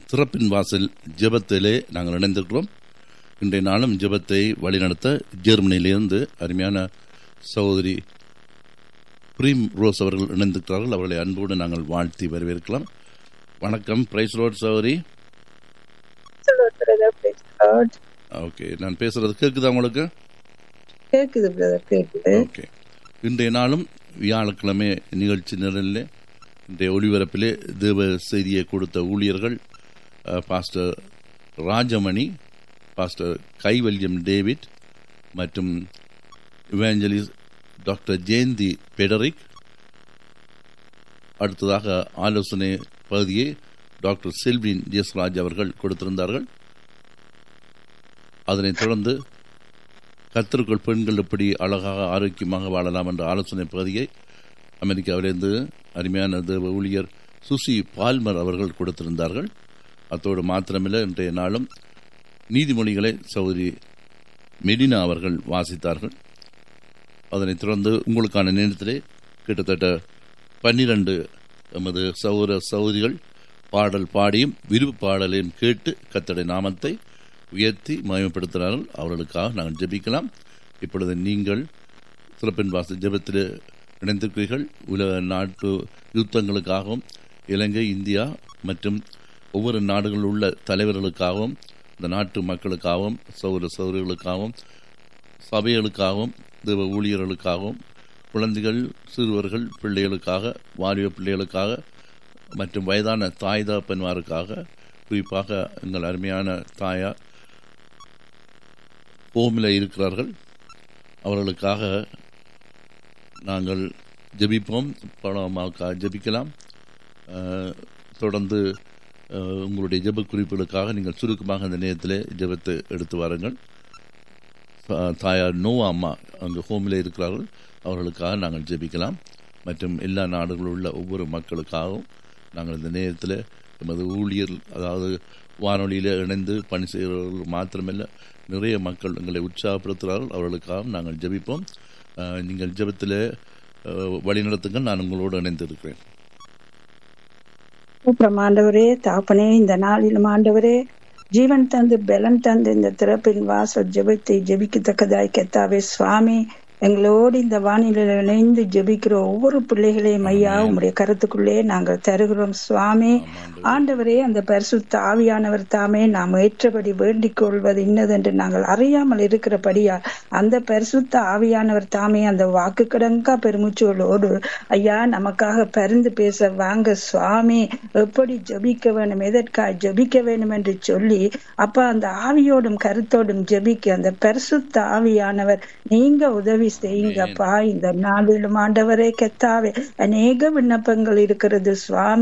திறப்பின் வாசல் ஜெபத்திலே நாங்கள் இணைந்திருக்கிறோம் இன்றைய நாளும் ஜெபத்தை வழிநடத்த ஜெர்மனியிலிருந்து அருமையான சகோதரி பிரீம் ரோஸ் அவர்கள் இணைந்திருக்கிறார்கள் அவர்களை அன்போடு நாங்கள் வாழ்த்தி வரவேற்கலாம் வணக்கம் பிரைஸ் ரோட் சகோதரி பிரதர் praise God. ஓகே நான் பேசுறது கேட்குதா உங்களுக்கு கேக்குது பிரதர் கேக்குது ஓகே இன்றைய நாளும் வியாழக்கிழமை நிகழ்ச்சி நிரலில் இன்றைய ஒளிபரப்பிலே தேவ செய்தியை கொடுத்த ஊழியர்கள் அஹ், pastor Rajamani pastor Kaivalyam David மற்றும் இவாஞ்சலிஸ்ட் டாக்டர் ஜெயந்தி பெடரிக் அடுத்ததாக ஆலோசனை பகுதியை டாக்டர் செல்வின் ஜெஸ்ராஜ் அவர்கள் கொடுத்திருந்தார்கள் அதனைத் தொடர்ந்து கத்திற்குள் பெண்கள் எப்படி அழகாக ஆரோக்கியமாக வாழலாம் என்ற ஆலோசனை பகுதியை அமெரிக்காவிலிருந்து அருமையான தேவ ஊழியர் சுசி பால்மர் அவர்கள் கொடுத்திருந்தார்கள் அத்தோடு மாத்திரமில்லை இன்றைய நாளும் நீதிமொழிகளை சௌதரி மெடினா அவர்கள் வாசித்தார்கள் அதனைத் தொடர்ந்து உங்களுக்கான நேரத்திலே கிட்டத்தட்ட பன்னிரண்டு எமது சௌர சௌதிகள் பாடல் பாடியும் விருப்பு பாடலையும் கேட்டு கத்தடை நாமத்தை உயர்த்தி மயமப்படுத்தினார்கள் அவர்களுக்காக நாங்கள் ஜெபிக்கலாம் இப்பொழுது நீங்கள் சிறப்பின் வாச ஜெபத்தில் இணைந்திருக்கிறீர்கள் உலக நாட்டு யுத்தங்களுக்காகவும் இலங்கை இந்தியா மற்றும் ஒவ்வொரு நாடுகளில் உள்ள தலைவர்களுக்காகவும் இந்த நாட்டு மக்களுக்காகவும் சௌர சௌரிகளுக்காகவும் சபைகளுக்காகவும் தேவ ஊழியர்களுக்காகவும் குழந்தைகள் சிறுவர்கள் பிள்ளைகளுக்காக வாலிப பிள்ளைகளுக்காக மற்றும் வயதான தாய் தகப்பன்மாருக்காக குறிப்பாக எங்கள் அருமையான தாயார் ஹோமில் இருக்கிறார்கள் அவர்களுக்காக நாங்கள் ஜெபிப்போம் பணமாக்காக ஜெபிக்கலாம் அஹ், தொடர்ந்து அஹ், உங்களுடைய ஜெப குறிப்புகளுக்காக நீங்கள் சுருக்கமாக அந்த நேரத்தில் ஜெபத்தை எடுத்து வாருங்கள் அஹ், தாயார் நோவா அம்மா அங்கு ஹோமில் இருக்கிறார்கள் அவர்களுக்காக நாங்கள் ஜெபிக்கலாம் மற்றும் எல்லா நாடுகளில் உள்ள ஒவ்வொரு மக்களுக்காகவும் நாங்கள் இந்த நேரத்தில் எமது ஊழியர் அதாவது வானொலியில் இணைந்து பணி செய்கிறவர்கள் மாத்திரமல்ல நிறைய மக்கள் எங்களை உற்சாகப்படுத்துகிறார்கள் அவர்களுக்காக நாங்கள் ஜெபிப்போம் அஹ், நீங்கள் ஜெபத்தில் வழிநடத்துங்கள் நான் உங்களோடு இணைந்திருக்கிறேன் சூப்பரம் ஆண்டவரே தாப்பனே இந்த நாளிலும் ஆண்டவரே ஜீவன் தந்து பலன் தந்து இந்த திறப்பின் வாசல் ஜெபத்தை ஜெபிக்கத்தக்கதாய் கெத்தாவே சுவாமி எங்களோடு இந்த வானிலையில் இணைந்து ஜெபிக்கிற ஒவ்வொரு பிள்ளைகளையும் ஐயா உம்முடைய கருத்துக்குள்ளே நாங்கள் தருகிறோம் சுவாமி ஆண்டவரே அந்த பரிசுத்த ஆவியானவர் தாமே நாம் ஏற்றபடி வேண்டிக் கொள்வது இன்னதென்று நாங்கள் அறியாமல் இருக்கிறபடியா அந்த பரிசுத்த ஆவியானவர் தாமே அந்த வாக்கு கடங்கா பெருமுச்சோடு ஐயா நமக்காக பரிந்து பேச வாங்க சுவாமி எப்படி ஜெபிக்க வேண்டும் எதற்காக ஜெபிக்க வேண்டும் என்று சொல்லி அப்ப அந்த ஆவியோடும் கருத்தோடும் ஜெபிக்க அந்த பரிசுத்த ஆவியானவர் நீங்க உதவி செய்யுங்கப்பா இந்த நாளிலும் ஆண்டவரே கெத்தாவே அநேக விண்ணப்பங்கள் இருக்கிறது சுவாமி